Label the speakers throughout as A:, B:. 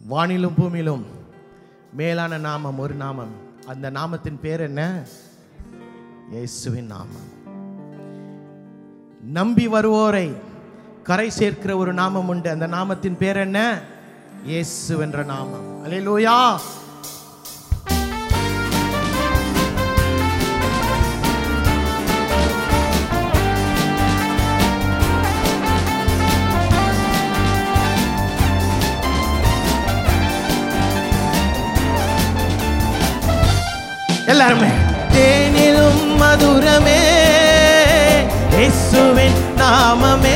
A: வானிலும் பூமியிலும் மேலான நாமம் ஒரு நாமம் அந்த நாமத்தின் பேர் என்ன இயேசுவின் நாமம் நம்பி வருவோரை கரை சேர்க்கிற ஒரு நாமம் உண்டு அந்த நாமத்தின் பேர் என்ன இயேசு என்ற நாமம் அல்லேலூயா எல்லாருமே தேனிலும் மதுரமே இயேசுவின் நாமமே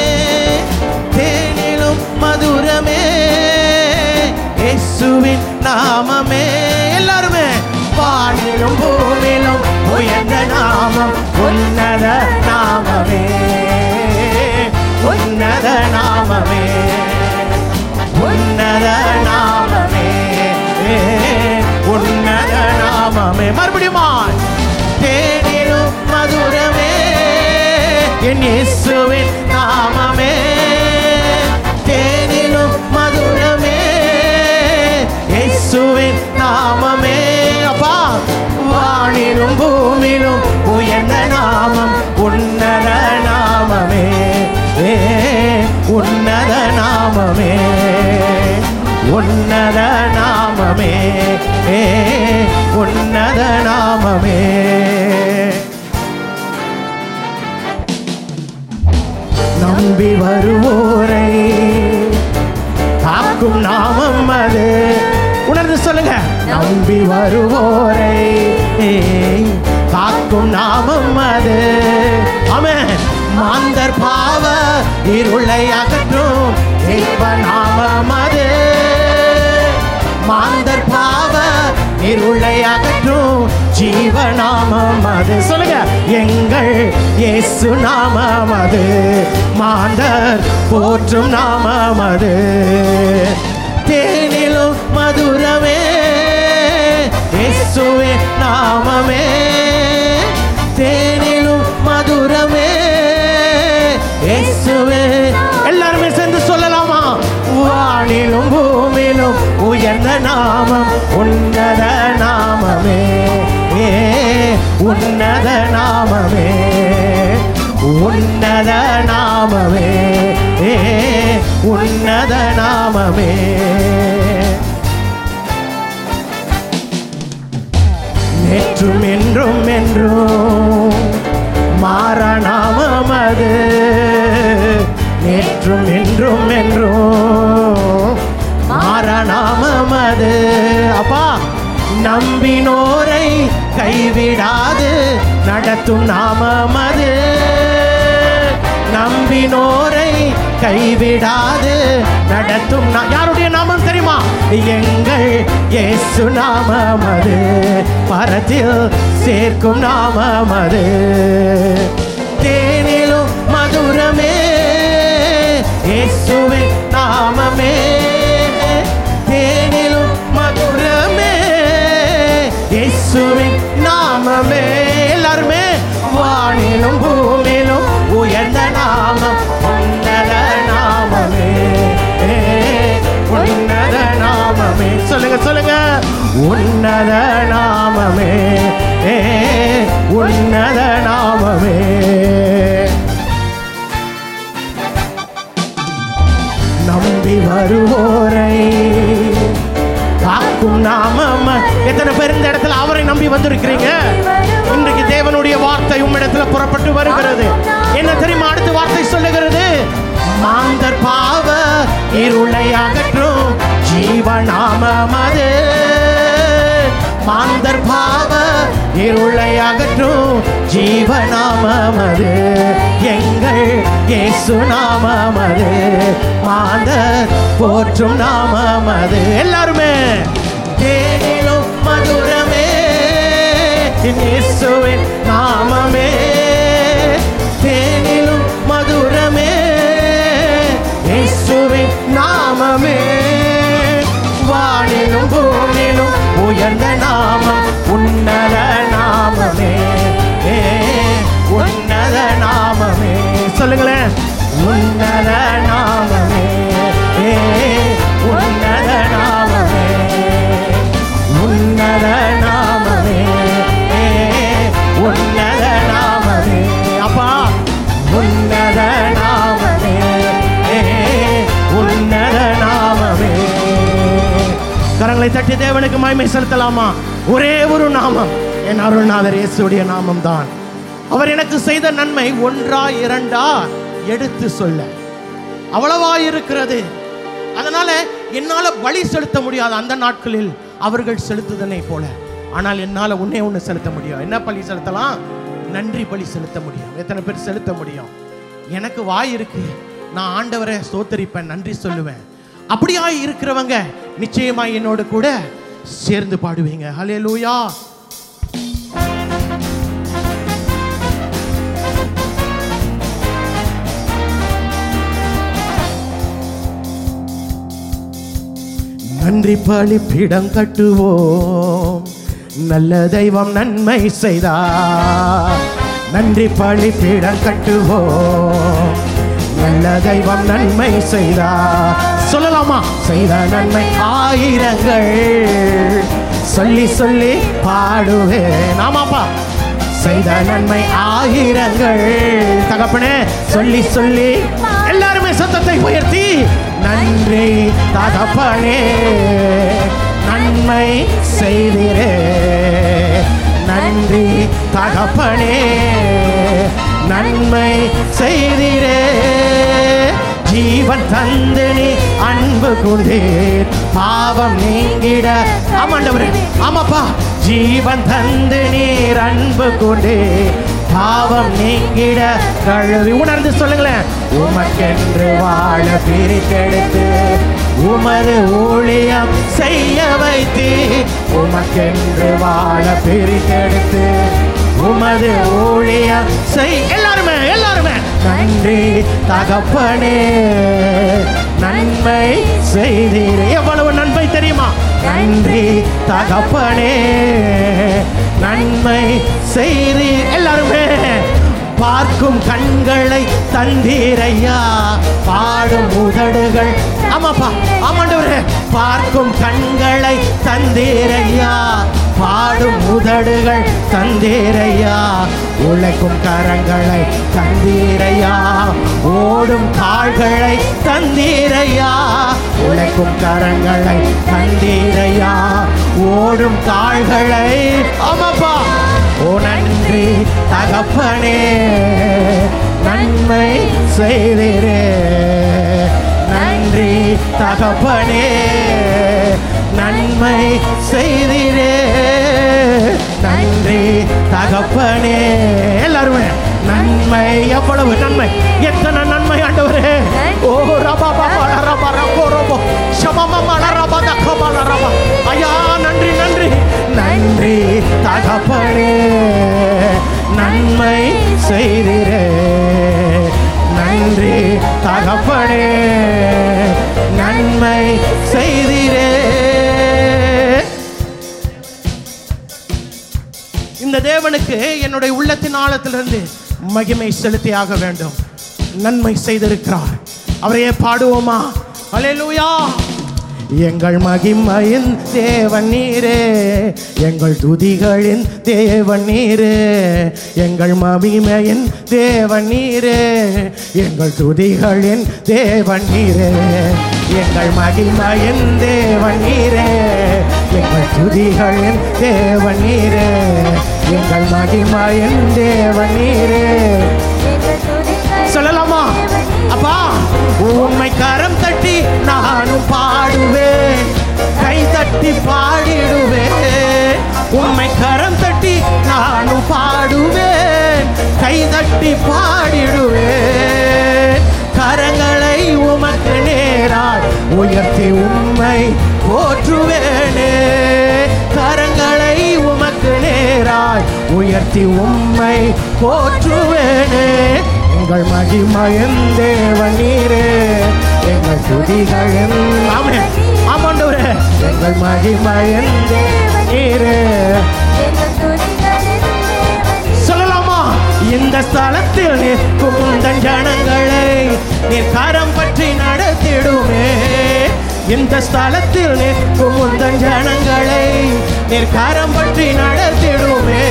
A: தேனிலும் மதுரமே இயேசுவின் நாமமே எல்லாருமே வானிலும் பூமியிலும் உயர்ந்த நாமம் உன்னத நாமமே உன்னத நாமமே உன்னத நாமமே உன்னத நாமமே மறுபடியுமா தேனிலும் மதுரமே என் இயேசுவின் நாமமே தேனிலும் மதுரமே இயேசுவின் நாமமே அப்பா வானிலும் பூமியிலும் உயர்ந்த நாமம் உன்னத நாமமே ஏ உன்னத நாமமே உன்னத நாமமே ஏ உன்னத நாமமே நம்பி வருவோரை காக்கும் நாமம் அது உணர்ந்து சொல்லுங்க நம்பி வருவோரை காக்கும் நாமம் அது ஆமென் மாந்தர் பாவ இருளை அகற்றும் தெய்வ நாமம் அது மாந்தர் பாவ இருளை அகற்றும் ஜீவநாமம் அது சொல்லுங்க எங்கள் இயேசு நாமம் அது மாந்தர் போற்றும் நாமம் அது தேனிலும் மதுரமே இயேசுவே நாமமே தேனிலும் மதுரமே இயேசுவே எல்லாருமே சேர்ந்து சொல்லலாமா வானிலும் பூமியிலும் உயர்ந்த நாமம் உன்னத நாமமே ஏ உன்னத நாமமே உன்னத நாமமே ஏ உன்னத நாமமே நேற்றும் என்றும் என்றும் மாறநாமம் அது நேற்றும் என்றும் என்றும் மாறநாமம் அது அப்பா நம்பினோரை கைவிடாது நடத்தும் நாமம் அது நம்பினோரை கைவிடாது நடத்தும் நா- யாருடைய நாமம் தெரியுமா எங்கள் இயேசு நாமம் அது பரத்தில் சேர்க்கும் நாமம் அது தேனிலும் மதுரமே இயேசுவின் நாமமே தேனிலும் மதுரமே இயேசுவின் நாமமே எல்லாருமே வானிலும் பூமியிலும் உயர்ந்த நாமம் உன்னத நாமமே உன்னத நாமமே சொல்லுங்க சொல்லுங்க உன்னத நாமமே உன்னத நாமமே நம்பி வருவோரை காக்கும் நாமம் எத்தனை பேர் இந்த இடத்துல அவரை நம்பி வந்திருக்கிறீங்க இன்றைக்கு தேவனுடைய வார்த்தை உம்மிடத்துல புறப்பட்டு வருகிறது என்ன தெரியுமா அடுத்த வார்த்தை சொல்லுகிறது மாந்தர் பாவ இருளை அகற்றும் ஜீவநாமம் அது மாந்தர் பாவ இருளை அகற்றும் ஜீவநாமம் அது எங்கள் இயேசு நாமம் அது மாந்தர் போற்றும் நாமம் அது எல்லாருமே தேனிலும் மதுரமே என் இயேசுவின் நாமமே தேனிலும் மதுரமே இயேசுவின் நாமமே வானிலும் பூமியிலும் உயர்ந்த நாமம் உன்னத நாமமே ஏ, உன்னத நாமமே சொல்லுங்களேன் உன்னத நாமமே ஏ, உன்னத நாமமே கரங்களை தட்டி தேவனுக்கு மகிமை செலுத்தலாமா ஒரே ஒரு நாமம் என் அருள்நாதர் இயேசுடைய நாமம் தான் அவர் எனக்கு செய்த நன்மை ஒன்றா இரண்டா எடுத்து சொல்ல அவ்வளவா இருக்கிறது அதனால என்னால பலி செலுத்த முடியாது அந்த நாட்களில் அவர்கள் செலுத்துதனை போல ஆனால் என்னால ஒண்ணே ஒண்ணு செலுத்த முடியும் என்ன பலி செலுத்தலாம் நன்றி பலி செலுத்த முடியும் எத்தனை பேர் செலுத்த முடியும் எனக்கு வாய் இருக்கு நான் ஆண்டவரை ஸ்தோத்தரிப்பேன் நன்றி சொல்லுவேன் அப்படியா இருக்கிறவங்க நிச்சயமா என்னோட கூட சேர்ந்து பாடுவீங்க ஹலே லூயா நன்றி பலிப்பிடம் கட்டுவோம் நல்ல தெய்வம் நன்மை செய்தார் நன்றி பலிப்பிடம் கட்டுவோம் நல்ல தெய்வம் நன்மை செய்தார் சொல்லலாமா செய்த நன்மை ஆயிரங்கள் சொல்லி சொல்லி பாடுவேன் ஆமாப்பா செய்த நன்மை ஆயிரங்கள் தகப்பனே சொல்லி சொல்லி எல்லாருமே சத்தத்தை உயர்த்தி நன்றி தகப்பனே நன்மை செய்திரே நன்றி தகப்பனே நன்மை செய்திரே ஜீவன் தந்து நீ அன்பு கொண்டீர் பாவம் நீங்கிட ஆமாண்டவரே ஆமாப்பா ஜீவன் தந்து நீர் அன்பு கொண்டே பாவம் நீங்கிட கழுவி உணர்ந்து சொல்லுங்களேன் உமக்கென்று வாழ பிரித்தெடுத்து உமது ஊழியம் செய்ய வைத்து உமக்கென்று வாழ பிரித்தெடுத்து உமது ஊழியம் செய் எல்லாருமே எல்லாருமே நன்றி தகப்பனே நன்மை செய்தீர் எவ்வளவு நன்மை தெரியுமா நன்றி தகப்பனே நன்மை செய்தீர் எல்லாருமே பார்க்கும் கண்களை தந்தீரையா பாடும் உதடுகள் ஆமாப்பா ஆமாண்டவரே பார்க்கும் கண்களை தந்தீரையா பாடும் உதடுகள் தந்தீரையா உழைக்கும் கரங்களை தந்தீரையா ஓடும் கால்களை தந்தீரையா உழைக்கும் கரங்களை தந்தீரையா ஓடும் கால்களை ஆமாப்பா ஓ நன்றி தகப்பனே நன்மை செய்திரே நன்றி தகப்பனே நன்மை செய்திரே நன்றி தகப்பனே எல்லாருமே நன்மை எவ்வளவு நன்மை எத்தனை நன்மை ஆண்டவரே ஓ ரபா பாபா ரபா ரபோ ரபோ சமமமா ரபா தக்கமா ரபா ஐயா நன்றி நன்றி நன்றி தகப்பனே நன்மை செய்திரே நன்றி தகப்பனே நன்மை செய்திரே இந்த தேவனுக்கு என்னுடைய உள்ளத்தின் ஆழத்திலிருந்து மகிமை செலுத்தியாக வேண்டும் நன்மை செய்திருக்கிறார் அவரையே பாடுவோமா அலேலூயா எங்கள் மகிமையின் தேவன் நீரே எங்கள் துதிகளின் தேவன் நீரே எங்கள் மகிமையின் தேவன் நீரே எங்கள் துதிகளின் தேவன் நீரே எங்கள் மகிமையின் தேவன் நீரே எங்கள் துதிகளின் தேவன் நீரே எங்கள் மகிமையின் தேவன் நீரே சொல்லலாமா அப்பா உண்மை கரம் தட்டி நானும் பாடுவேன் கை தட்டி பாடிடுவேன் உண்மை கரம் தட்டி நானும் பாடுவேன் கை தட்டி பாடிடுவேன் கரங்களை உமக்கு நேராய் உயர்த்தி உண்மை போற்றுவேனே கரங்களை உமக்கு நேராய் உயர்த்தி உம்மை போற்றுவேனே எங்கள் மகிமையின் தேவன் நீரே எங்கள் துதிகளின் ஆமே ஆமாண்டவரே எங்கள் மகிமையின் தேவன் நீரே சொல்லலாமா இந்த ஸ்தலத்தில் நிற்கும் உந்தன் ஜனங்களை நீர் கரம் பற்றி நடத்திடுமே இந்த ஸ்தலத்தில் நிற்கும் உந்தன் ஜனங்களை நீர் கரம் பற்றி நடத்திடுமே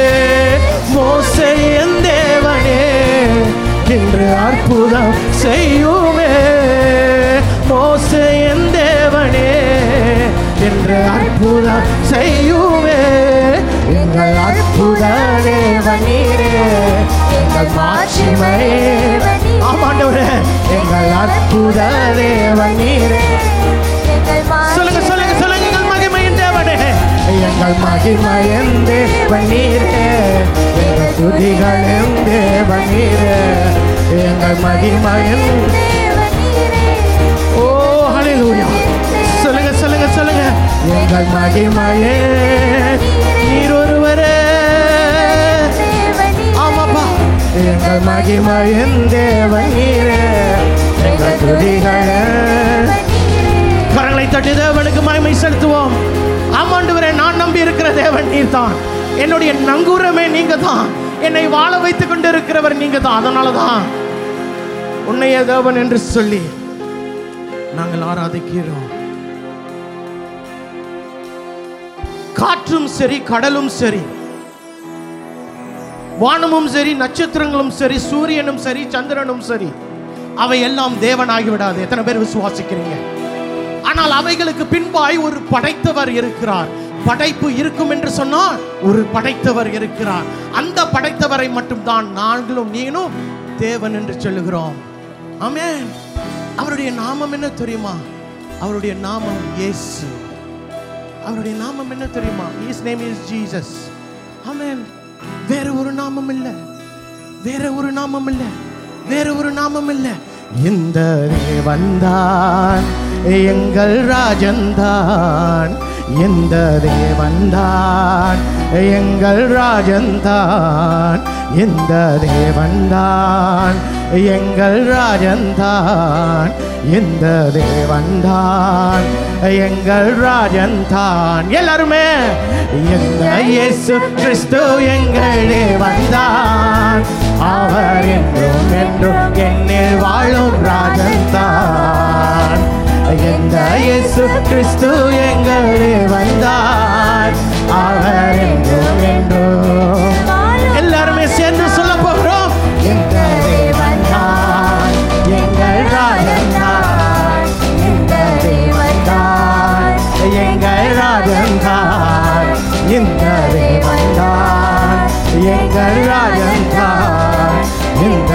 A: மோசையின் தேவனே இன்று அற்புதம் செய்யுமே மோசையின் தேவனே என்று அற்புதம் செய்யுமே எங்கள் அற்புத தேவனீரே எங்கள் மாட்சிமையே ஆமாண்டவரே எங்கள் அற்புத தேவனீரே சொல்லுங்க சொல்லுங்க சொல்லுங்க எங்கள் மகிமையின் தேவனே எங்கள் மகிமையின் தேவனீரே எங்கள் துதிகளின் தேவனீரே எங்கள் மகிமையின் ஓ ஹalleluya சொல்லுங்க சொல்லுங்க சொல்லுங்க எங்கள் மகிமையே நீர் ஒருவரே ஆமாப்பா எங்கள் மகிமையின் தேவனீரே எங்கள் துதிகளே கரங்களை தட்டி தேவனுக்கு மகிமை செலுத்துவோம் ஆமாண்டவரே நான் நம்பி இருக்கிற தேவன் நீர் தான் என்னுடைய நங்கூரமே நீங்க தான் என்னை வாழ வைத்துக் கொண்டு இருக்கிறவர் நீங்க தான் அதனால தான் உன்னைய தேவன் என்று சொல்லி நாங்கள் ஆராதிக்கிறோம் காற்றும் சரி கடலும் சரி வானமும் சரி நட்சத்திரங்களும் சரி சூரியனும் சரி சந்திரனும் சரி அவை எல்லாம் தேவனாகி விடாது எத்தனை பேர் விசுவாசிக்கிறீங்க ஆனால் அவைகளுக்கு பின்பாய் ஒரு படைத்தவர் இருக்கிறார் படைப்பு இருக்கும் என்று சொன்னால் ஒரு படைத்தவர் இருக்கிறார் அந்த படைத்தவரை மட்டும்தான் நாங்களும் நீனும் தேவன் என்று சொல்லுகிறோம் ஆமென் அவருடைய நாமம் என்ன தெரியுமா அவருடைய நாமம் இயேசு அவருடைய நாமம் என்ன தெரியுமா his name is Jesus amen வேற ஒரு நாமம் இல்லை வேற ஒரு நாமம் இல்லை வேற ஒரு நாமம் இல்லை இந்த தேவன்தான் எங்கள் ராஜன்தான் இந்த தேவன்தான் எங்கள் ராஜன்தான் இந்த தேவன்தான் எங்கள் ராஜன்தான் இந்த தேவன்தான் எங்கள் ராஜன்தான் எல்லாருமே இந்த இயேசு கிறிஸ்து எங்கள் தேவன்தான் அவர் என்றும் என்றும் என்னில் வாழும் ராஜன்தான் இந்த இயேசு கிறிஸ்து எங்கள் தேவன்தான் அவர் என்றும் என்றும் எல்லாருமே சேர்ந்து சொல்ல போகிறோம் இந்த தேவன்தான் எங்கள் ராஜன்தான் இந்த தேவன்தான் எங்கள் ராஜன்தான் இந்த தேவன்தான் எங்கள் ராஜன்தான் இந்த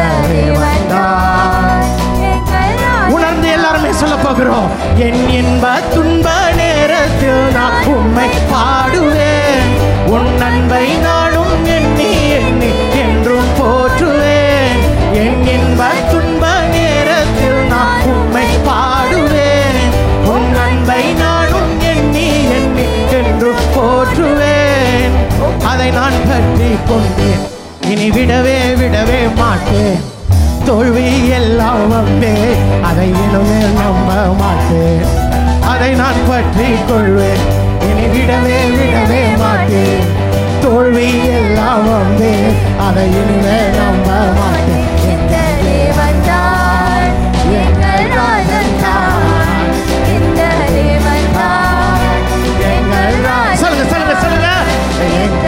A: தேவன்தான் உணர்ந்து எல்லாருமே சொல்ல போகிறோம் என் இன்ப துன்ப நேரத்தில் நான் உண்மை பாடுவேன் உன் அன்பை நானும் எண்ணி எண்ணி என்றும் போற்றுவேன் என் இன்ப துன்ப நேரத்தில் நான் உண்மை பாடுவேன் உன் அன்பை நானும் எண்ணி எண்ணி என்றும் போற்றுவேன் அதை நான் பற்றி கொண்டேன் இனி விடவே விடவே மாட்டேன் தோல்வி எல்லாம் வந்தே அதை இனிமே நம்ப மாட்டேன் அதை நான் பற்றி கொள்வேன் இனி விடவே விடவே மாட்டேன் தோல்வி எல்லாம் வந்தே அதை இனிமே நம்ப மாட்டேன்
B: எங்கள் தேவன்தான் எங்கள் ராஜன்தான் இந்த தேவன்தான் எங்கள்
A: சொல்லுங்க சொல்லுங்க சொல்லுங்க
B: இந்த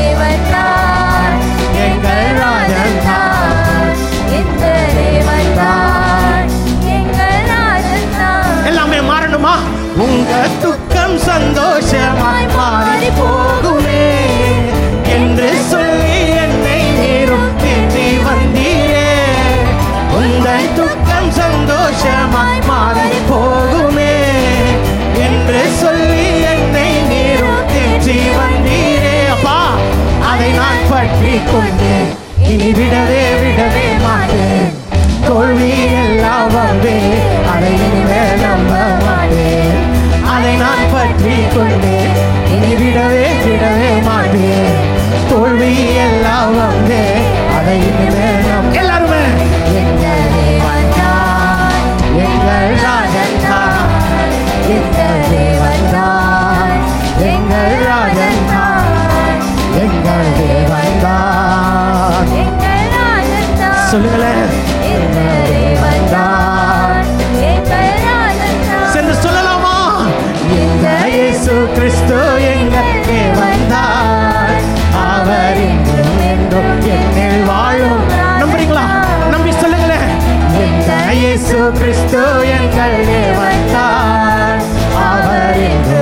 B: தேவன்தான் எங்கள் ராஜன்தான் இந்த தேவன்தான் எங்கள் ராஜன்தான்
A: எல்லாமே மாறணுமா உங்க துக்கம் சந்தோஷமாய் மாறி போகுமே என்று சொல்லி என்னை நீரும் தேற்றி வந்தீரே உங்கள் துக்கம் சந்தோஷமாய் மாறி போகுமே என்று சொல்லி என்னை நீரும் தேற்றி வந்தீரே அப்பா அதை நான் பற்றி கொண்டேன் இனி விடவே விடவே மாட்டேன் தோல்வி எல்லாம் வந்து அதை இனிமே நம்ப மாட்டேன் அதை நான் பற்றி கொண்டேன் இனி விடவே விடவே மாட்டேன் தோல்வி எல்லாம் வந்து அதை இனிமே நம்ப எல்லாருமே
B: எங்கள் தேவன்தான்
A: எங்கள் ராஜன்தான்
B: எங்கள் தேவன்தான்
A: எங்கள் ராஜன்தான் எங்கள் தேவன்தான்
B: எங்கள் ராஜன்தான்
A: சொல்லுங்களேன்
B: எங்கள் தேவன்தான் எங்கள் ராஜன்தான்
A: சென்று சொல்லலாமா இந்த இயேசு கிறிஸ்து எங்கள் தேவன்தான் அவர் என்றும் என்றும் என்னில் வாழும் நம்புறீங்களா நம்பி சொல்லுங்களேன் இந்த இயேசு கிறிஸ்து எங்கள் தேவன்தான் அவர் என்றும்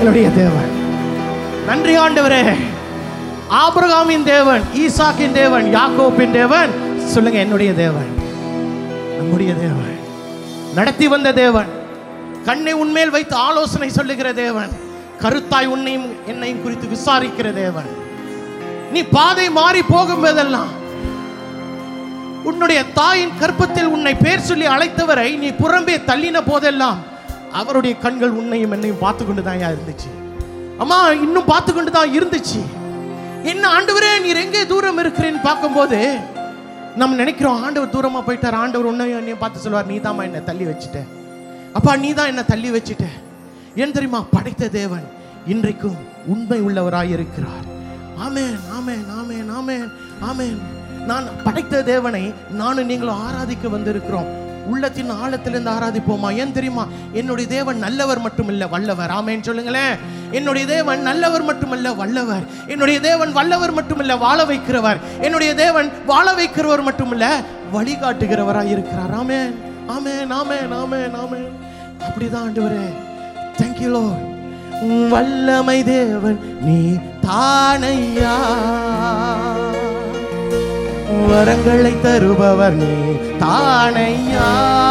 A: எங்களுடைய தேவன் நன்றி ஆண்டவரே ஆபிரகாமின் தேவன் ஈசாக்கின் தேவன் யாக்கோப்பின் தேவன் சொல்லுங்க என்னுடைய தேவன் நம்முடைய தேவன் நடத்தி வந்த தேவன் கண்ணை உன்மேல் வைத்து ஆலோசனை சொல்லுகிற தேவன் கருத்தாய் உன்னையும் என்னையும் குறித்து விசாரிக்கிற தேவன் நீ பாதை மாறி போகும்போதெல்லாம் உன்னுடைய தாயின் கற்பத்தில் உன்னை பேர் சொல்லி அழைத்தவரை நீ புறம்பே தள்ளின போதெல்லாம் அவருடைய கண்கள் உன்னையும் என்னையும் பார்த்து கொண்டு தான் இருந்துச்சு அம்மா இன்னும் பார்த்து கொண்டு தான் இருந்துச்சு என்ன ஆண்டவரே நீர் எங்கே தூரம் இருக்கிறேன்னு பார்க்கும்போது நம்ம நினைக்கிறோம் ஆண்டவர் தூரமா போயிட்டார் ஆண்டவர் உன்னையும் என்னையும் பார்த்து சொல்லுவார் நீ தான் என்னை தள்ளி வச்சுட்ட அப்பா நீ தான் என்னை தள்ளி வச்சுட்ட ஏன் தெரியுமா படைத்த தேவன் இன்றைக்கும் உண்மை உள்ளவராய் இருக்கிறார் ஆமென் ஆமென் ஆமென் ஆமென் ஆமென் நான் படைத்த தேவனை நானும் நீங்களும் ஆராதிக்க வந்திருக்கிறோம் உள்ளத்தின் ஆழத்திலிருந்து ஆராதிப்போமா ஏன் தெரியுமா என்னுடைய தேவன் நல்லவர் மட்டுமில்ல வல்லவர் ஆமென் சொல்லுங்களேன் என்னுடைய தேவன் நல்லவர் மட்டுமல்ல வல்லவர் என்னுடைய தேவன் வல்லவர் மட்டுமல்ல வாழ வைக்கிறவர் என்னுடைய தேவன் வாழ வைக்கிறவர் மட்டுமல்ல வழிகாட்டுகிறவராய் இருக்கிறார் ஆமென் ஆமென் ஆமென் ஆமென் ஆமென் அப்படிதான் ஆண்டவரே தேங்க்யூ லோ வல்லமை தேவன் நீ தானையா வரங்களை தருபவர் நீ தானையா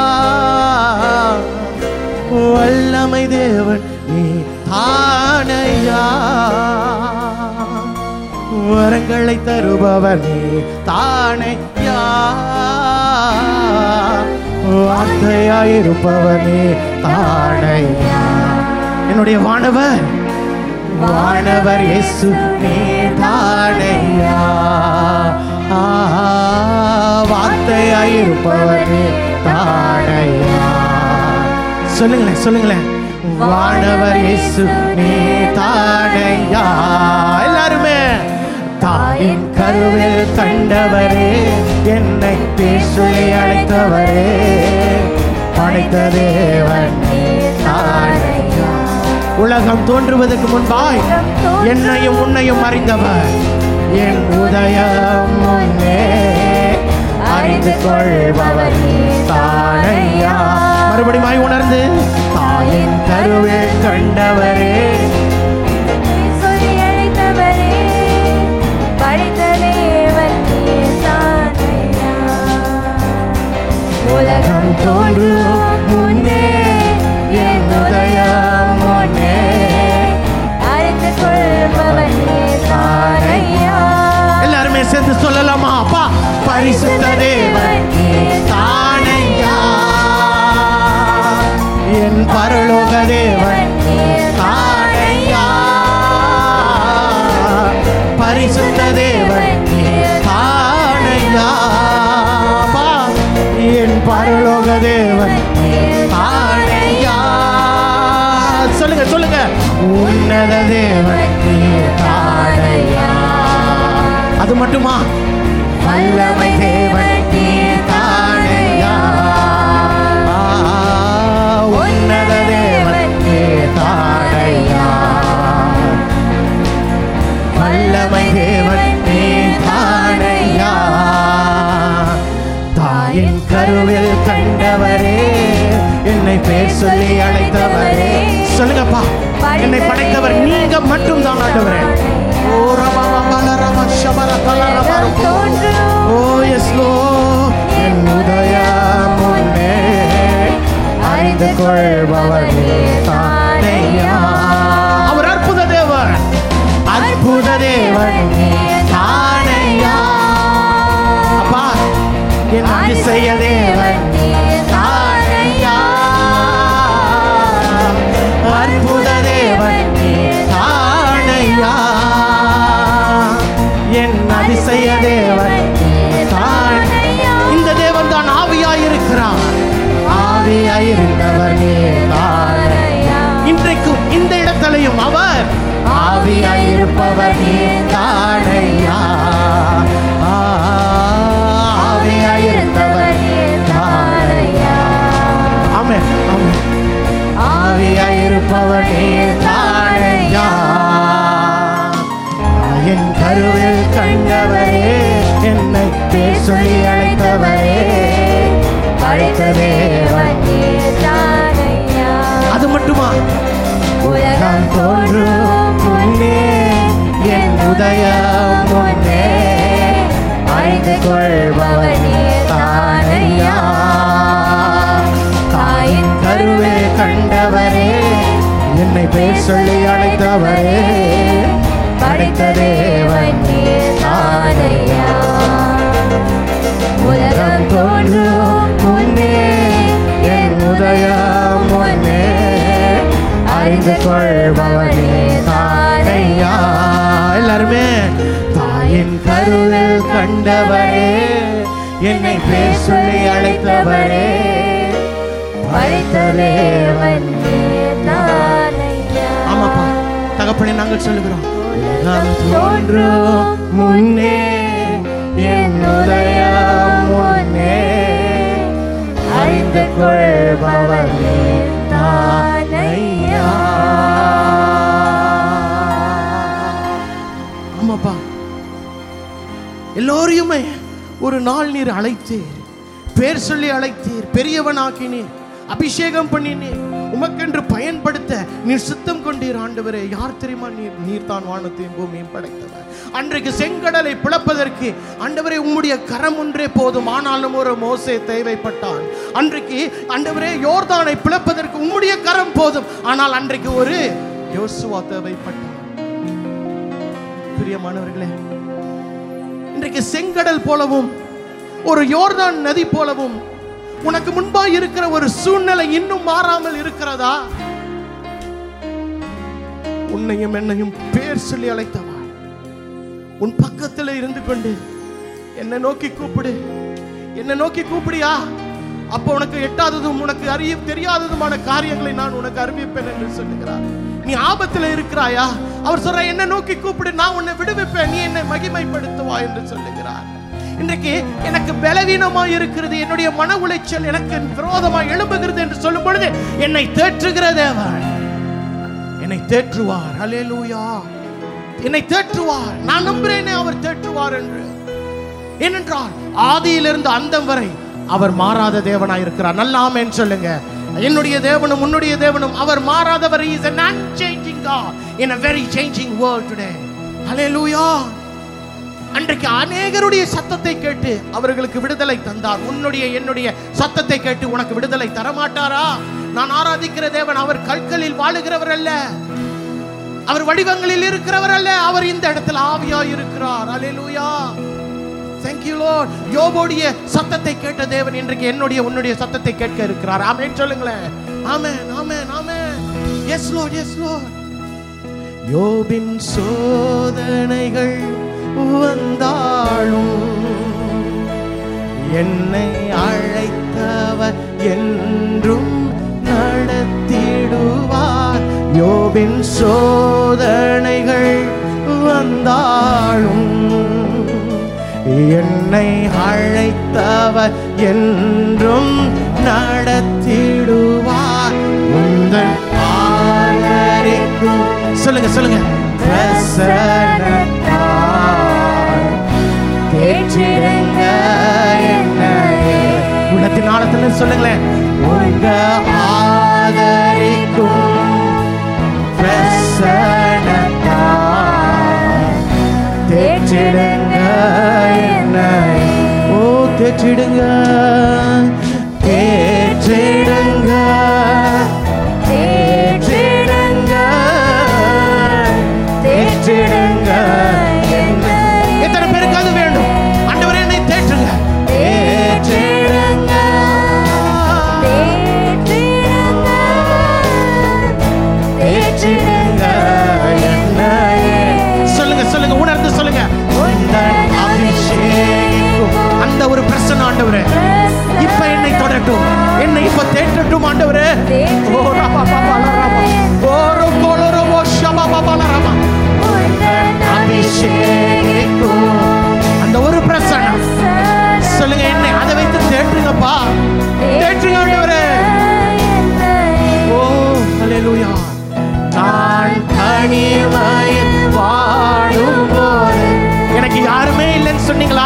A: வல்லமை தேவன் நீ தானையா வரங்களை தருபவர் நீ தானையா வார்த்தையாயிருப்பவர் நீ தானையா என்னுடைய வானவர் வானவர் இயேசு நீ தானையா வார்த்தையாயிருப்பவர் நீ தானையா சொல்லுங்களேன் சொல்லுங்களேன் வானவர் இயேசு நீ தானையா எல்லாருமே தாயின் கருவில் கண்டவரே என்னை பேசொல்லி அழைத்தவரே படைத்த தேவன் நீ தானையா உலகம் தோன்றுவதற்கு முன்பாய் என்னையும் உன்னையும் அறிந்தவர் என் உதயம் முன்னே அறிந்து கொள்பவர் தானையா மறுபடியும் உணர்ந்து தாயின் கருவில் கண்டவரே
B: சொல்லி அழைத்தவரே படைத்த தேவன் நீர்தானையா. உலகம் தோன்றும் முன்னே என் உதயம் முன்னே அறிந்து கொள்பவன் நீர்தானையா.
A: எல்லாருமே சேர்ந்து சொல்லலாமா அப்பா பரிசுத்த தேவன் தானையா என் பரலோக தேவன் தானையா பரிசுத்த தேவன் தானையா அப்பா, என் பரலோக தேவன் தானையா சொல்லுங்க சொல்லுங்க உன்னத தேவன் தானையா அது மட்டுமா வல்லமை தேவன் தானையா உன்னத தேவன் தானையா வல்லமை தேவன் தானையா தாயின் கருவில் கண்டவரே என்னை பேர் சொல்லி அழைத்தவரே சொல்லுங்கப்பா என்னை படைத்தவர் நீங்க மட்டும் தான் ஆண்டவரே ஓ ரபா பல ரப ஷபர பல ரப ருபோ. ஓ எஸ் லோ என் உதயம் முன்னே அறிந்து கொள்பவர் தானையா அவர் அற்புத தேவன் அற்புத தேவன் தானையா அப்பா என் அதிசய தேவன் தானையா அற்புத தேவன் தானையா என் அதிசய தேவன் தானையா இந்த தேவன் தான் ஆவியாயிருக்கிறார் ஆவியாயிருந்தவர் நீ தானையா இன்றைக்கும் இந்த இடத்திலையும் அவர் ஆவியாயிருப்பவர் நீ தானையா ஆ, ஆவியாயிருந்தவர் நீ தானையா ஆமென் ஆமென் ஆவியாயிருப்பவர் நீ தானையா என் கருவில் கண்டவரே என்னை பேர் சொல்லி அழைத்தவரே
B: படைத்த தேவன் நீர்தானையா.
A: அது மட்டுமா
B: உலகம் தோன்றும் கொள்பவனே தானையா தாயின்
A: கருவே கண்டவரே என்னை பேர் சொல்லி அழைத்தவரே
B: படைத்த தேவன் தானையா உலகம் தோன்றும் முன்னே என் உதயம் முன்னே அறிந்து கொள்பவனே தானையா
A: எல்லாருமே தாயின் கருவில் கண்டவரே என்னை பேர் சொல்லி அழைத்தவரே
B: படைத்த தேவன் தானையா
A: ஆமாப்பா தகப்பனே நாங்கள் சொல்லுகிறோம் உலகம் தோன்றும் முன்னே என் உதயம் முன்னே அறிந்து கொள்பவனே தானையா ஆமாப்பா எல்லோரையுமே ஒரு நாள் நீர் அழைத்தீர் பேர் சொல்லி அழைத்தீர் பெரியவனாக்கினீர் அபிஷேகம் பண்ணினீர் உமக்கென்று பயன்படுத்த நீர் சுத்தம் கொண்டீர் ஆண்டவரே யார் தெரியுமா நீர் நீர் தான் வானத்தையும் பூமியும் படைத்தவர் அன்றைக்கு செங்கடலை பிளப்பதற்கு ஆண்டவரே உம்முடைய கரம் ஒன்றே போதும் ஆனாலும் ஒரு மோசே தேவைப்பட்டான் அன்றைக்கு ஆண்டவரே யோர்தானை பிளப்பதற்கு உம்முடைய கரம் போதும் ஆனால் அன்றைக்கு ஒரு யோசுவா தேவைப்பட்டான் பிரியமானவர்களே இன்றைக்கு செங்கடல் போலவும் ஒரு யோர்தான் நதி போலவும் உனக்கு முன்பாக இருக்கிற ஒரு சூழ்நிலை இன்னும் மாறாமல் இருக்கிறதா உன்னையும் என்னையும் பேர் சொல்லி அழைத்தவா உன் பக்கத்தில் இருந்து கொண்டு என்னை நோக்கி கூப்பிடு என்னை நோக்கி கூப்பிடியா அப்போ உனக்கு எட்டாததும் உனக்கு அறிய தெரியாததுமான காரியங்களை நான் உனக்கு அறிவிப்பேன் என்று சொல்லுகிறார் நீ ஆபத்துல இருக்கிறாயா அவர் சொல்ற என்ன நோக்கி கூப்பிடு நான் உன்னை விடுவிப்பேன் நீ என்னை மகிமைப்படுத்துவா என்று சொல்லுகிறார் இன்றைக்கு எனக்கு பலவீனமா இருக்கிறது என்னுடைய மன உளைச்சல் எனக்கு விரோதமாக எழும்புகிறது என்று சொல்லும் பொழுது என்னை தேற்றுகிற தேவன் என்னை தேற்றுவார் ஹalleluya என்னை தேற்றுவார் நான் நம்புறேனே அவர் தேற்றுவார் என்று ஏனென்றால் ஆதியிலிருந்து அந்தம் வரை அவர் மாறாத தேவனாய் இருக்கிறார் நல்ல ஆமென் சொல்லுங்க என்னுடைய தேவனும் உன்னுடைய தேவனும் அவர் மாறாதவர் is an unchanging God in a very changing world today ஹalleluya அன்றைக்கு அநேகருடைய சத்தத்தை கேட்டு அவர்களுக்கு விடுதலை தந்தார் உன்னுடைய என்னுடைய சத்தத்தை கேட்டு உனக்கு விடுதலை தரமாட்டாரா நான் ஆராதிக்கிற தேவன் அவர் கற்களில் வாழுகிறவர் அல்ல அவர் வடிவங்களில் இருக்கிறவர் அல்ல அவர் இந்த இடத்துல ஆவியா இருக்கிறார் அல்லேலூயா Thank you Lord யோபோடைய சத்தத்தை கேட்ட தேவன் இன்றைக்கு என்னுடைய உன்னுடைய சத்தத்தை கேட்க இருக்கிறார் ஆமென் சொல்லுங்களேன் amen amen amen yes Lord yes Lord யோபின் சோதனைகள் வந்தாலும் என்னை அழைத்தவர் என்றும் நடத்திடுவார் யோபின் சோதனைகள் வந்தாலும் என்னை அழைத்தவர் என்றும் நடத்திடுவார் உந்தன் ஆதரிக்கும் சொல்லுங்க சொல்லுங்க பிரசன்னத்தால் தேற்றிடுங்க என்னையே. உள்ளத்தின் ஆழத்துல சொல்லுங்களேன் உங்க ஆதரிக்கும் பிரசன்னத்தால் தேற்றிடுங்க என்னையே. ஓ தேற்றிடுங்க தேற்றிடுங்க தேற்றிடுங்க தேற்றிடுங்க என்னை. எத்தனை பேருக்கு அது வேண்டும் ஆண்டவரே என்னை தேற்றுங்க தேற்றிடுங்க தேற்றிடுங்க என்னையே. சொல்லுங்க சொல்லுங்க உணர்ந்து சொல்லுங்க உந்தன் அபிஷேகிக்கும் அந்த ஒரு பிரசன்ன ஆண்டவரே இப்ப என்னை தொடட்டும் என்னை இப்ப தேற்றட்டும் ஆண்டவரே ஓ ராபா பாபா லராபா ஓ ரோகோ லரோபோ ஷபா பாபா லராபா அபிஷேகிக்கும் அந்த ஒரு பிரசன்னம் சொல்லுங்க என்னை அதை வைத்து தேற்றுங்கப்பா தேற்றுங்க ஆண்டவரே ஓ ஹalleluya நான் தனிமையில் வாழும்போது எனக்கு யாருமே இல்லைன்னு சொன்னீங்களா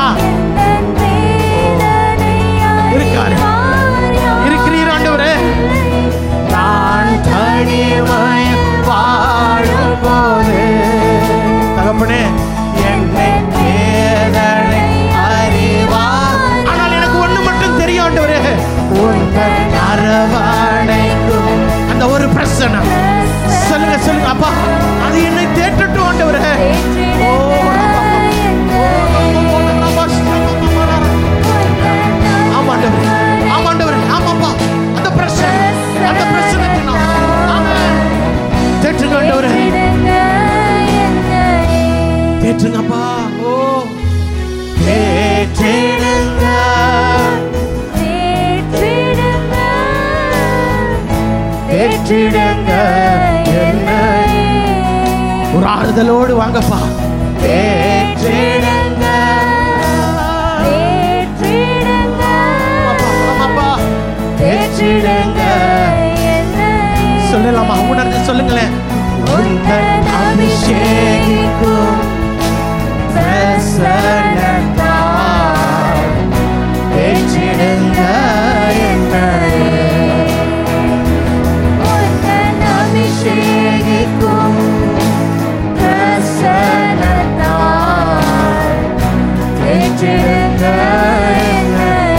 A: இருக்காரு. இருக்கிறீர் ஆண்டவரே நான் தனிமையில் வாழும்போது தகப்பனே என்னை வேதனை அறிவார் வாயில சொல்லுங்க அப்பா அது என்னை தேற்றட்டும் ஆண்டவரே ஓ ஆமாண்டவரே ஆமாண்டவரே ஆமாப்பா அந்த பிரச்சனை அந்த பிரச்சனைக்கு ஆமென் தேற்றுங்க ஆண்டவரே தேற்றுங்கப்பா ஓ தேற்றிடுங்க தேற்றிடுங்க என்னை. ஒரு ஆறுதலோடு வாங்கப்பா தேற்றிடுங்க ஆமாப்பா, ஆமாப்பா தேற்றிடுங்க சொல்லலாமா உணர்ந்து சொல்லுங்களேன் உந்தன் அபிஷேகிக்கும் பிரசன்னத்தால் தேற்றிடுங்க என்னை.
B: அபிஷேகிக்கும் பிரசன்னத்தால் தேற்றிடுங்க என்னை.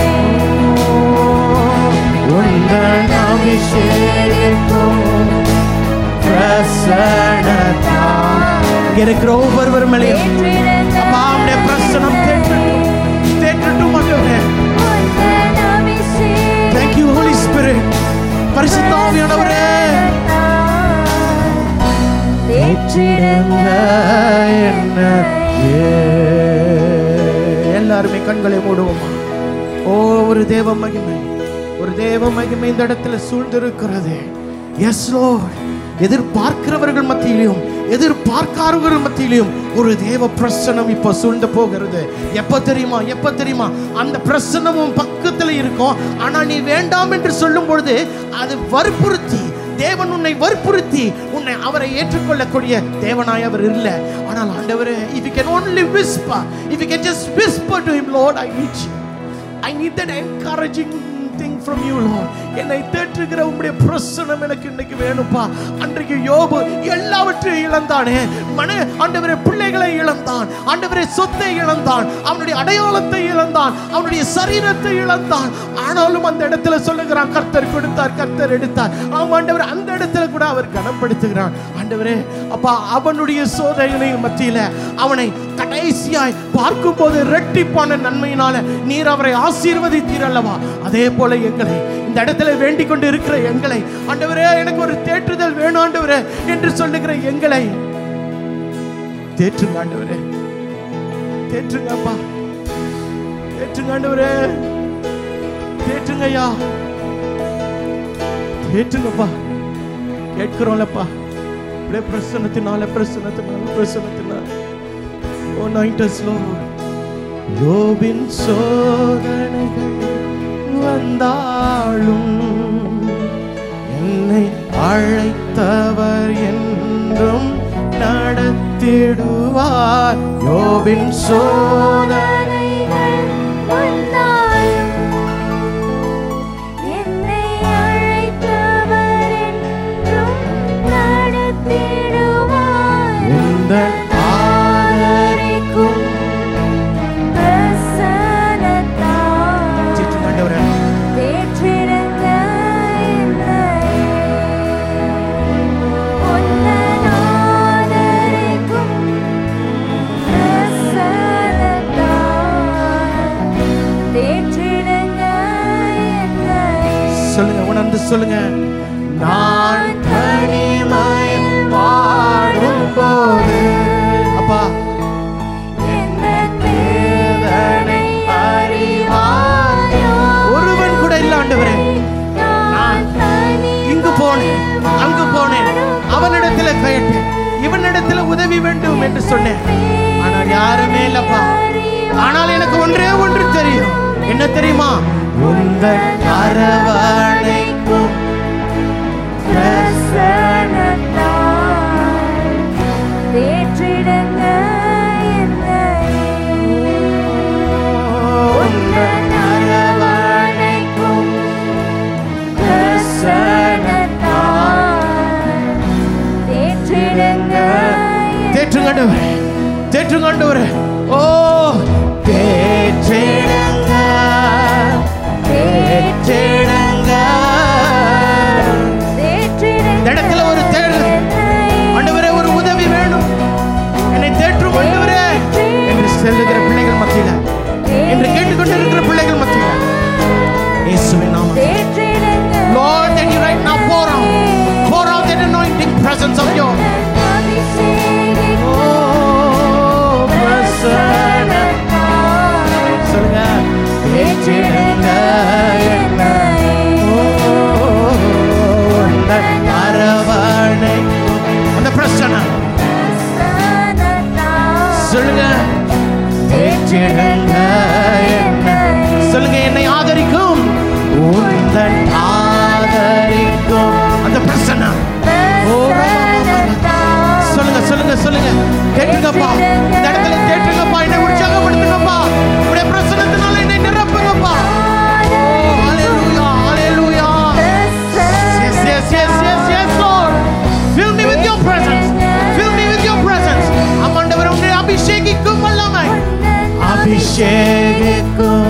A: உந்தன் அபிஷேகிக்கும் பிரசன்னத்தால் இங்க இருக்கிற ஒவ்வொருவர் மேலேயும்
B: தேற்றிடுங்க
A: அப்பா அவனுடைய பிரசனம் தேற்றட்டும் தேற்றட்டும் ஆண்டவரே
B: உந்தன் அபிஷேகம்
A: Thank you Holy Spirit பரிசுத்தாவியானவரே
B: தேற்றிடுங்க
A: எல்லாருமே கண்களை மூடுவோமா ஓ ஒரு தேவ மகிமை ஒரு தேவ மகிமை இந்த இடத்துல சூழ்ந்திருக்கிறது எஸ் லோர்ட் எதிர்பார்க்கிறவர்கள் மத்தியிலும் எதிர்பார்க்காதவர்கள் மத்தியிலும் ஒரு தேவ பிரசனம் இப்போ சூழ்ந்து போகிறது எப்ப தெரியுமா எப்ப தெரியுமா அந்த பிரசனமும் பக்கத்துல இருக்கும் ஆனா நீ வேண்டாம் என்று சொல்லும் பொழுது அது வற்புறுத்தி தேவன் உன்னை வற்புறுத்தி உன்னை அவரை ஏற்றுக்கொள்ளக்கூடிய தேவனாய் அவர் இல்லை ஆனால் ஆண்டவரே if you can only whisper if you can just whisper to him lord i need you i need that encouraging thing from you lord என்னை தேற்றுகிற உம்முடைய பிரசனம் எனக்கு இன்னைக்கு வேணும்ப்பா அன்றைக்கு யோபு எல்லாவற்றையும் இழந்தானே மன ஆண்டவரே பிள்ளைகளை இழந்தான் ஆண்டவரே சொத்தை இழந்தான் அவனுடைய அடையாளத்தை இழந்தான் அவனுடைய சரீரத்தை இழந்தான் ஆனாலும் அந்த இடத்துல சொல்லுகிறான் கர்த்தர் கொடுத்தார் கர்த்தர் எடுத்தார் ஆமா ஆண்டவர் அந்த இடத்துல கூட அவர் கனப்படுத்துகிறான் ஆண்டவரே அப்பா அவனுடைய சோதனைகளின் மத்தியில அவனை கடைசியாய் பார்க்கும்போது ரெட்டிப்பான நன்மையினால நீர் அவரை ஆசீர்வதித்தீர் அல்லவா அதே போல எங்களை இந்த இடத்துல வேண்டிக் கொண்டு இருக்கிற எங்களை ஆண்டவரே எனக்கு ஒரு தேற்றுதல் வேணும் ஆண்டவரே என்று சொல்லுகிற எங்களை தேற்றுங்க ஆண்டவரே தேற்றுங்க அப்பா தேற்றுங்க ஆண்டவரே தேற்றுங்க ஐயா தேற்றுங்கப்பா கேட்கிறோம்லப்பா அப்படியே பிரசனத்தினால பிரசனத்தினால பிரசனத்தினால ஓ நைட்டஸ் யோபின் சோதனைகள் வந்தாலும் என்னை அழைத்தவர் என்றும் நடத்திடுவார் யோபின் சோதனை
B: சோதனைகள் வந்தாலும் என்னை அழைத்தவர் என்றும் நடத்திடுவார்.
A: உந்தன் ஆதரிக்கும்
B: பிரசன்னத்தால்
A: சிற்று ஆண்டவரே
B: தேற்றிடுங்க என்னை. உந்தன் ஆதரிக்கும் பிரசன்னத்தால் தேற்றிடுங்க என்னை.
A: சொல்லுங்க உணர்ந்து சொல்லுங்க நான் தனிமையில் வாடும் போது அப்பா
B: என்ன வேதனை அறிவாயோ?
A: ஒருவன் கூட இல்ல ஆண்டவரே
B: நான்
A: இங்கு போனேன் அங்கு போனேன் அவனிடத்துல கேட்டேன் இவனிடத்துல உதவி வேண்டும் என்று சொன்னேன் ஆனால் யாருமே இல்லப்பா ஆனால் எனக்கு ஒன்றே ஒன்று தெரியும் என்ன தெரியுமா உந்தன் அரவணைக்கும்
B: பிரசன்னத்தால் தேற்றிடுங்க என்னை. உந்தன் அரவணைக்கும் பிரசன்னத்தால் தேற்றிடுங்க
A: தேற்றுங்க ஆண்டவரே தேற்றுங்க ஆண்டவரே ஓ தேற்றிடுங்க தேற்றிடுங்க இந்த இடத்துல ஒரு தேடு சொல்லுங்க கேட்டுங்கப்பா இந்த இடத்துல கேட்டுங்கப்பா என்னை உற்சாகப்படுத்துங்கப்பா உடைய பிரசனத்தினால என்னை நிரப்புங்கப்பா ஓ ஹalleluya ஹalleluya yes yes yes yes yes lord fill me with your presence fill me with your presence ஆமாண்டவர் உங்களை அபிஷேகிக்கும் வல்லமை அபிஷேகிக்கும்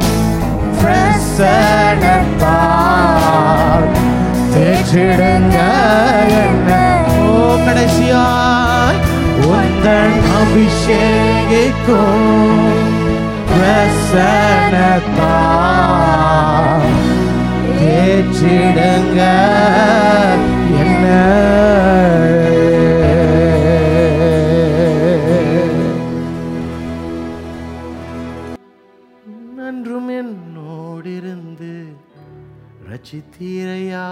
A: பிரசனத்தால் தேற்றிடுங்க என்ன ஓ கடைசியாய் உந்தன் அபிஷேகிக்கும் பிரசனத்தால் தேற்றிடுங்க என்ன நன்றும் என்னோடிருந்து ரச்சித்தீரையா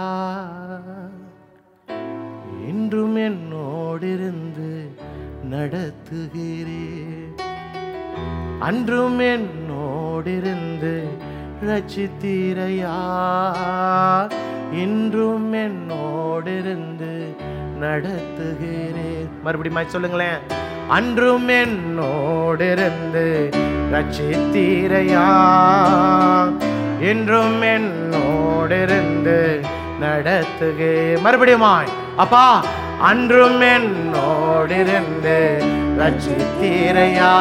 A: இன்றும் என்னோடிருந்து நடத்துகிறே அன்றும் என்னோடிருந்து ரச்சித்தீரையா இன்றும் என்னோடிருந்து நடத்துகிறேன் மறுபடியும் சொல்லுங்களேன் அன்றும் என்னோடிருந்து ரட்சித்தீரையா என்றும் என்னோடிருந்து நடத்துகே மறுபடியுமாய் அப்பா அன்றும் என்னோடிருந்து ரட்சித்தீரையா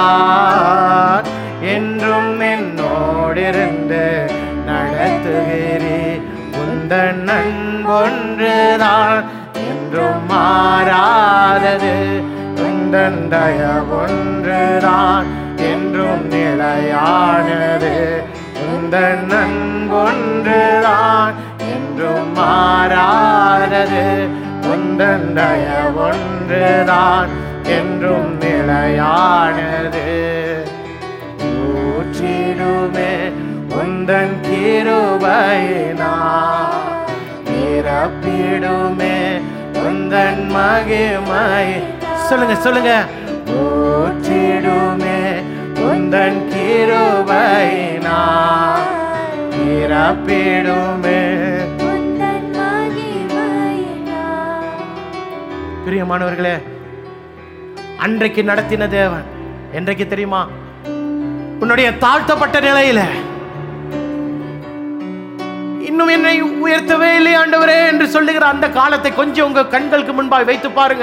A: என்றும் என்னோடிருந்து நடத்துகிறே உந்தன் அன்பொன்றுதான் என்றும் மாறாதது உந்தன் தயவொன்றுதான் என்றும் நிலையானது உந்தன் அன்பொன்றுதான் என்றும் மாறாதது உந்தன் தயவொன்றுதான் என்றும் நிலையானது ஊற்றிடுமே உந்தன் கிருபையினா நிரப்பிடுமே உந்தன் மகிமை சொல்லுங்க சொல்லுங்க ஊற்றிடுமே உந்தன் கிருபையினா நிரப்பிடுமே பிரியமானவர்களே அன்றைக்கு நடத்தின தேவன் என்றைக்கு தெரியுமா உன்னுடைய தாழ்த்தப்பட்ட நிலையில இன்னும் என்னை உயர்த்தவே இல்லை ஆண்டவரே என்று சொல்லுகிற அந்த காலத்தை கொஞ்சம் உங்க கண்களுக்கு முன்பாய் வைத்து பாருங்க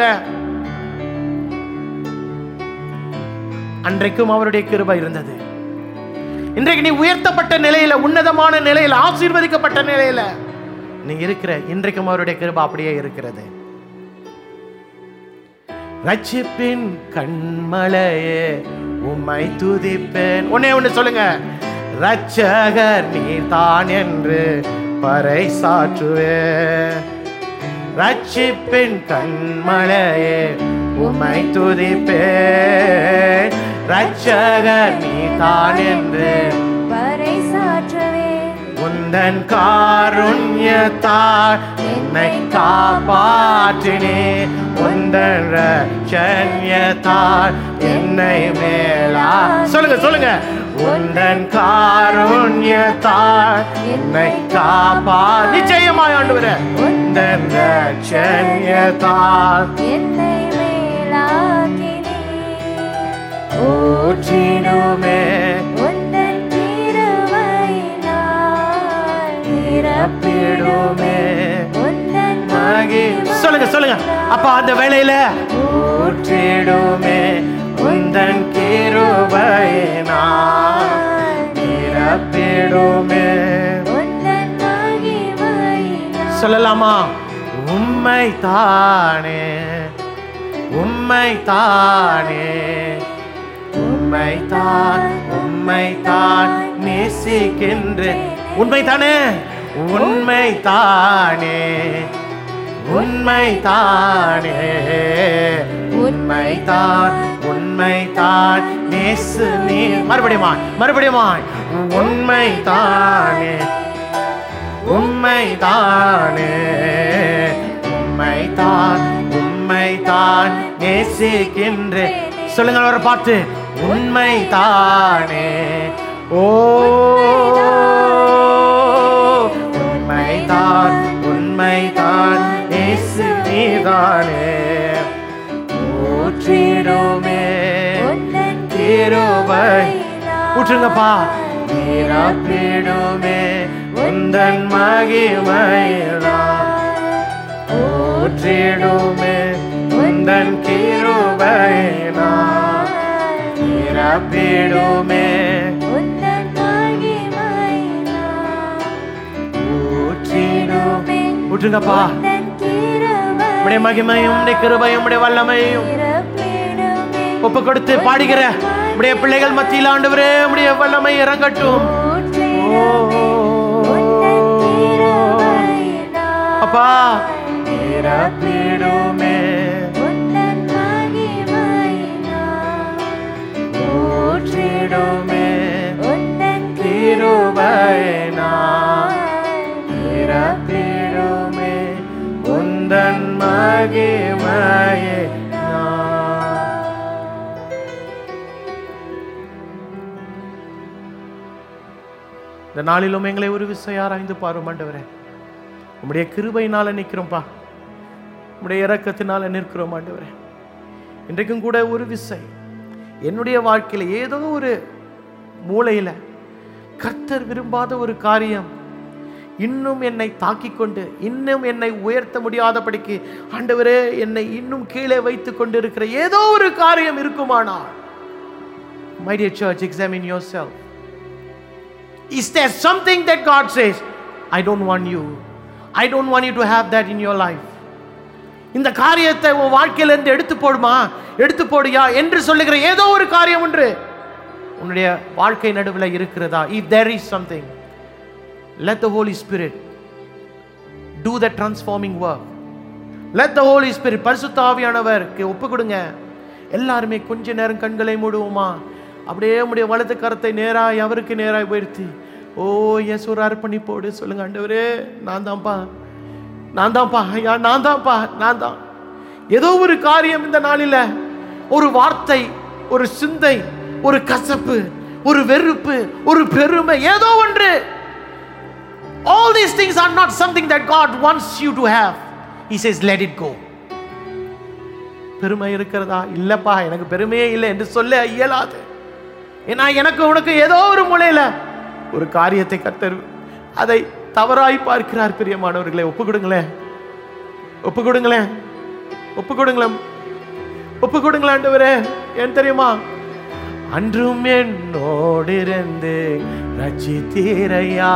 A: அன்றைக்கும் அவருடைய கிருபை இருந்தது இன்றைக்கு நீ உயர்த்தப்பட்ட நிலையில உன்னதமான நிலையில ஆசீர்வதிக்கப்பட்ட நிலையில நீ இருக்கிற இன்றைக்கும் அவருடைய கிருபை அப்படியே இருக்கிறது ரட்சிப்பின் கண்மலையே உம்மை துதிப்பேன் ஒன்னே ஒண்ணு சொல்லுங்க ரட்சகர் நீர்தான் என்று பறை சாற்றுவே ரட்சிப்பின் கண்மலையே உம்மை துதிப்பேன் ரட்சகர் நீர்தான் என்று உந்தன் காருண்யத்தால் என்னை காப்பாற்றினே உந்தன் ரட்சண்யத்தால் என்னை மேலா சொல்லுங்க சொல்லுங்க உந்தன் காருண்யத்தால் என்னை காப்பா நிச்சயமாய் ஆண்டவரே உந்தன் ரட்சண்யத்தால்
B: என்னை மேலாக்கினே
A: ஊற்றிடுமே
B: உந்தன் கிருபையினால் நிரப்பிடுமே உந்தன்
A: மகிமை. சொல்லுங்க சொல்லுங்க அப்பா அந்த வேளையில ஊற்றிடுமே உந்தன் கிருபையினா நிரப்பிடுமே
B: உந்தன் மகிமையினால்
A: சொல்லலாமா உம்மை தானே உம்மை தானே உம்மை தான் உம்மை தான் நேசிக்கின்றேன் உண்மை தானே உண்மை தானே உண்மை தானே உண்மை தான் உண்மை தான் நேசு நீ மறுபடியுமா மறுபடியுமா உண்மை தானே உம்மை தானே உம்மை தான் உம்மை தான் நேசிக்கின்றேன் சொல்லுங்க அவரை பார்த்து உண்மை தானே ஓ உண்மை தான் உண்மை தான் நேசு நீதானே ஊற்றிடுமே ஊற்றுங்கப்பா நிரப்பிடுமே உந்தன் மகிமையினால் ஊற்றிடுமே உந்தன் கிருபையினால் நிரப்பிடுமே
B: உந்தன் மகிமையினால்
A: ஊற்றிடுமே ஊற்றுங்கப்பா
B: உந்தன் கிருபை
A: உடைய மகிமையும் உடைய கிருபையும் உடைய வல்லமையும்
B: நிரப்பிடுமே
A: ஒப்பு கொடுத்து பாடுகிற உடைய பிள்ளைகள் மத்தியில் ஆண்டவரே உடைய வல்லமை இறங்கட்டும்
B: ஊற்றிடுமே உந்தன் கிருபையினால்
A: அப்பா நிரப்பிடுமே
B: உந்தன் மகிமையினால்
A: ஊற்றிடுமே
B: உந்தன்
A: கிருபையினால் நிரப்பிடுமே உந்தன் மகிமையே இந்த நாளிலும் எங்களை ஒரு விசை ஆராய்ந்து பாரும் ஆண்டவரே உம்முடைய கிருபையினால நிற்கிறோம்ப்பா உம்முடைய இரக்கத்தினால நிற்கிறோம் ஆண்டவரே இன்றைக்கும் கூட ஒரு விசை என்னுடைய வாழ்க்கையில் ஏதோ ஒரு மூலையில் கர்த்தர் விரும்பாத ஒரு காரியம் இன்னும் என்னை தாக்கிக் கொண்டு இன்னும் என்னை உயர்த்த முடியாதபடிக்கு ஆண்டவரே என்னை இன்னும் கீழே வைத்துக் கொண்டு இருக்கிற ஏதோ ஒரு காரியம் இருக்குமானால் my dear church examine yourself Is there something that God says, I don't want you? I don't want you to have that in your life. இந்த காரியத்தை உன் வாழ்க்கையிலிருந்து எடுத்து போடுமா எடுத்து போடுயா என்று சொல்லுகிற ஏதோ ஒரு காரியம் ஒன்று உன்னுடைய வாழ்க்கை நடுவில் இருக்கிறதா if there is something let the holy spirit do the transforming work let the holy spirit பரிசுத்த ஆவியானவருக்கு ஒப்பு கொடுங்க எல்லாருமே கொஞ்ச நேரம் கண்களை மூடுவோமா அப்படியே உடைய வலது கரத்தை நேராய் அவருக்கு நேராய் உயர்த்தி ஓ எஸ் ஒரு அர்ப்பணிப்போடு சொல்லுங்க ஆண்டவரே நான் தான்ப்பா நான் தான்ப்பா ஐயா நான் தான்ப்பா நான் தான் ஏதோ ஒரு காரியம் இந்த நாளில் ஒரு வார்த்தை ஒரு சிந்தை ஒரு கசப்பு ஒரு வெறுப்பு ஒரு பெருமை ஏதோ ஒன்று All these things are not something that God wants you to have. He says, let it go. பெருமை இருக்கிறதா இல்லப்பா எனக்கு பெருமையே இல்லை என்று சொல்ல இயலாது ஏன்னா எனக்கு உனக்கு ஏதோ ஒரு மூலையில ஒரு காரியத்தை கத்தர் அதை தவறாய் பார்க்கிறார் பிரியமானவர்களே ஒப்பு கொடுங்களேன் ஒப்பு கொடுங்களேன் ஒப்பு கொடுங்களேன் ஒப்பு கொடுங்களேன் ஆண்டவரே ஏன் தெரியுமா அன்றும் என்னோடு இருந்து ரட்சித்தீரையா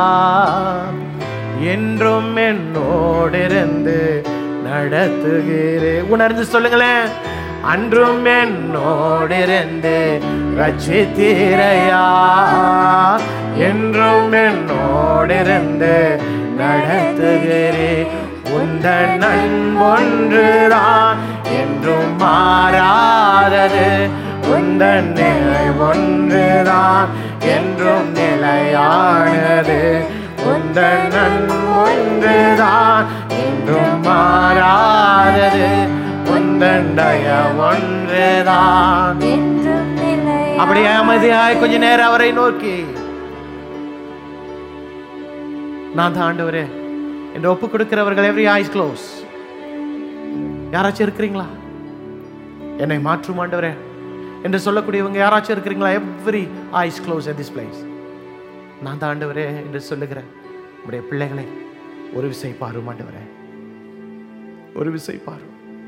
A: என்றும் என்னோடு இருந்து நடத்துகிறே உணர்ந்து சொல்லுங்களேன் அன்றும் என்னோடு இருந்து ரட்சித்தீரையா என்றும் என்னோடு இருந்து நடத்துகிறே உந்தன் நண்பொன்றுதான் என்றும் மாறாதது உந்தன் நிலை ஒன்றுதான் என்றும் நிலையானது உந்தன் நண்பொன்றுதான் என்றும் மாறாதது உந்தன் தய ஒன்றுதான்
B: என்றும் நிலை
A: அப்படியே அமைதியாய் கொஞ்ச நேரம் அவரை நோக்கி நான் தான் ஆண்டவரே என்று ஒப்பு கொடுக்கிறவர்கள் எவ்ரி ஐஸ் க்ளோஸ் யாராச்சும் இருக்கிறீங்களா என்னை மாற்றும் ஆண்டவரே என்று சொல்லக்கூடியவங்க யாராச்சும் இருக்கிறீங்களா every eyes close at this place நான் தான் ஆண்டவரே என்று சொல்லுகிறேன் உடைய பிள்ளைகளை ஒரு விசை பாரும் ஆண்டவரே ஒரு விசை பாரும்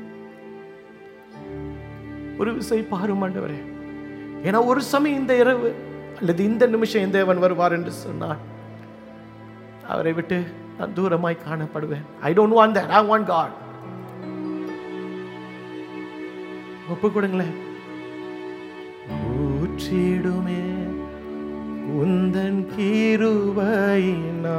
A: ஒரு விசை பாரும் ஆண்டவரே ஏன்னா ஒரு சமயம் இந்த இரவு அல்லது இந்த நிமிஷம் என் தேவன் வருவார் என்று சொன்னார் அவரை விட்டு நான் தூரமாய் காணப்படுவேன் I don't want that I want God ஒப்பு கொடுங்களேன் ஊற்றிடுமே உந்தன் கீருவையினா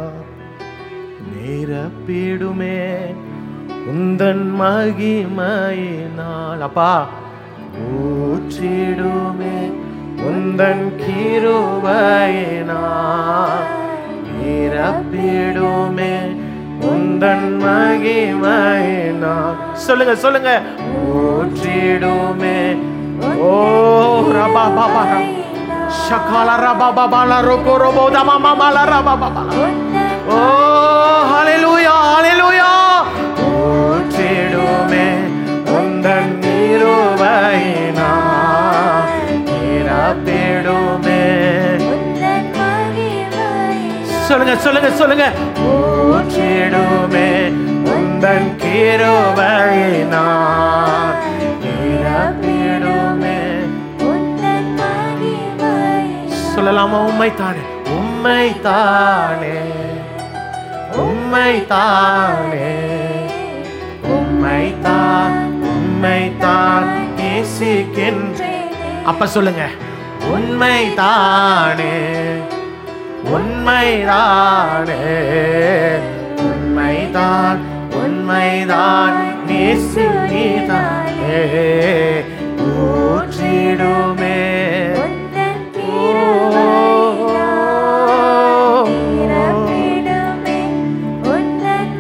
A: நிரப்பிடுமே உந்தன் மகிமையினால் அப்பா ஊற்றிடுமே உந்தன் கீருவையினால் நிரப்பிடுமே உந்தன் மகிமையினால் சொல்லுங்க சொல்லுங்க ஊற்றிடுமே ஓ ரபா பாபா ஷகால ரபா பாபா ல ரோகோ ரோபோ தமா மாமா ல ரபா பாபா ஓ ஹalleluya ஹalleluya ஊற்றிடுமே உந்தன் நீருவையினா நிரப்பிடுமே சொல்லுங்க சொல்லுங்க சொல்லுங்க ஊற்றிடுமே உந்தன் கிருபையினால் நிரப்பிடுமே
B: உந்தன் மகிமை
A: சொல்லலாமா உண்மை தானே உண்மை தானே உண்மை தானே உண்மை தான் உண்மை தான் நேசிக்கின்ற அப்ப சொல்லுங்க உண்மை தானே உண்மைதானே உண்மைதான் உண்மைதான் நேசித்தானே ஊற்றிடுமே
B: உந்தன் கிருபையினால் நிரப்பிடுமே உந்தன்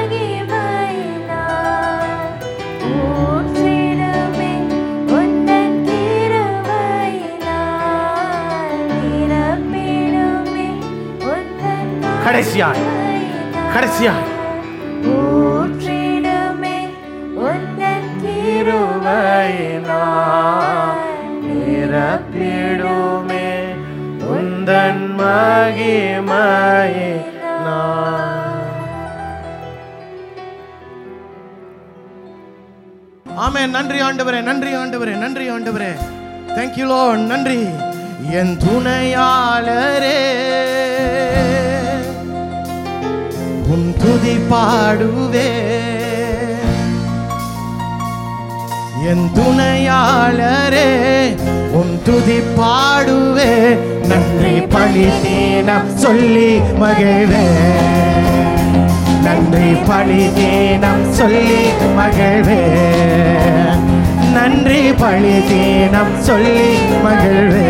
B: மகிமையினால் ஊற்றிடுமே உந்தன் கிருபையினால் நிரப்பிடுமே உந்தன்
A: கடைசியாய்
B: மகிமையினால்
A: கடைசியாய்
B: ஊற்றிடுமே உந்தன்
A: கிருபையினால் நிரப்பிடுமே உந்தன் மகிமையினால் ஆமே நன்றி ஆண்டவரே நன்றி ஆண்டவரே நன்றி ஆண்டவரே தேங்க்யூ லோ நன்றி என் துணையாளரே உன் துதி பாடுவே என் துணையாளரே உன் துதி பாடுவே நன்றி பழி தீனம் சொல்லி மகிழ்வே நன்றி பழி தீனம் சொல்லி மகிழ்வே நன்றி பழி தீனம் சொல்லி மகிழ்வே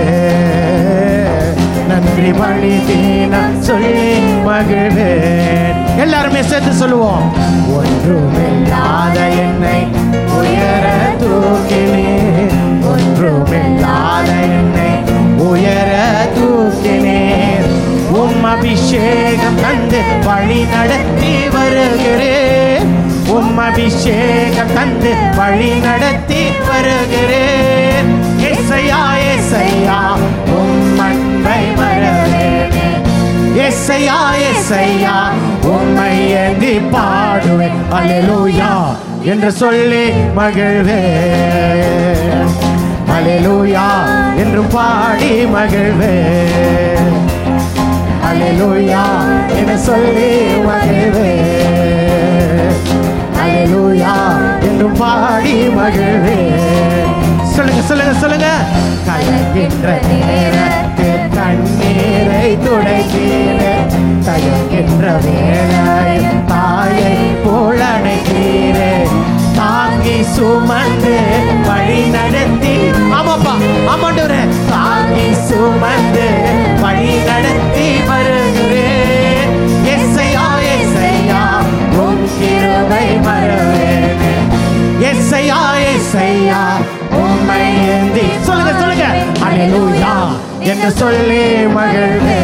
A: நன்றி பழி தீனம் சொல்லி மகிழ்வேன் எல்லாருமே சேர்த்து சொல்லுவோம் ஒன்றுமில்லாத என்னை உயர தூக்கினே ஒன்றுமில்லாத என்னை உயர தூக்கினே உம் அபிஷேகம் தந்து வழி நடத்தி வருகிறேன் உம் அபிஷேகம் தந்து வழி நடத்தி வருகிறேன் எஸ்ஐயா எஸ்ஐயா உம் அன்பை மறவேனே எஸ்ஐயா எஸ்ஐயா உம்மை ஏந்தி பாடுவேன் அல்லேலூயா என்று சொல்லி மகிழ்வேன் அல்லேலூயா என்று பாடி மகிழ்வேன் அல்லேலூயா என்று சொல்லி மகிழ்வேன் அல்லேலூயா என்று பாடி மகிழ்வேன் சொல்லுங்க சொல்லுங்க சொல்லுங்க கலக்கின்ற நேரத்தில் தண்ணீரை துடைத்தீரே தயக்கின்ற வேளையில் தாயை போல அணைத்தீரே தாங்கி சுமந்து வழி நடத்தி ஆமாப்பா ஆமாண்டவரே தாங்கி சுமந்து வழி நடத்தி வருகிறேன் எஸ்ஐயா எஸ்ஐயா உன் கிருபை மறவேனே எஸ்ஐயா எஸ்ஐயா உம்மை ஏந்தி சொல்லுங்க சொல்லுங்க அல்லேலூயா என்று சொல்லி மகிழ்வே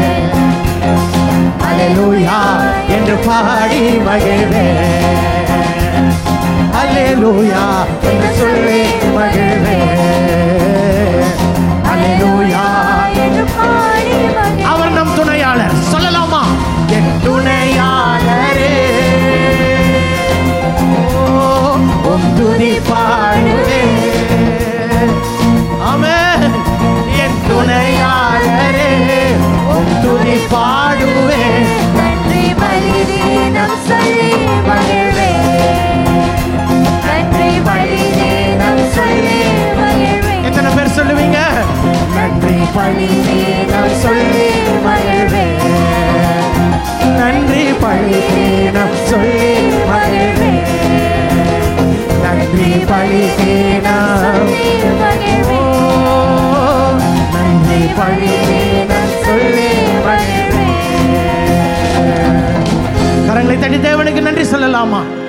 A: அல்லேலூயா என்று பாடி மகிழ்வே அல்லேலூயா என்று சொல்லி மகிழ்வே அல்லேலூயா
B: என்று பாடி மகிழ்
A: அவர் நம் துணையாளர் சொல்லலாமா என் துணையாளரே ஓ, உம் துதி பாடுவே ஆமென் என் துணையாளரே உம் துதி பாடுவே
B: நன்றி பலிதீனம் சொல்லி மகிழ்வே நன்றி பலிதீனம் சொல்லி மகிழ்வே
A: எத்தனை பேர் சொல்லுவீங்க நன்றி பழி தீனம் சொல்லி மகிழ்வே நன்றி பழி தீனம் சொல்லி மகிழ்வே நன்றி பழி தீனம்
B: சொல்லி மகிழ்வே
A: நன்றி பழி தீனம் சொல்லி மகிழ்வே கரங்களை தட்டி தேவனுக்கு நன்றி சொல்லலாமா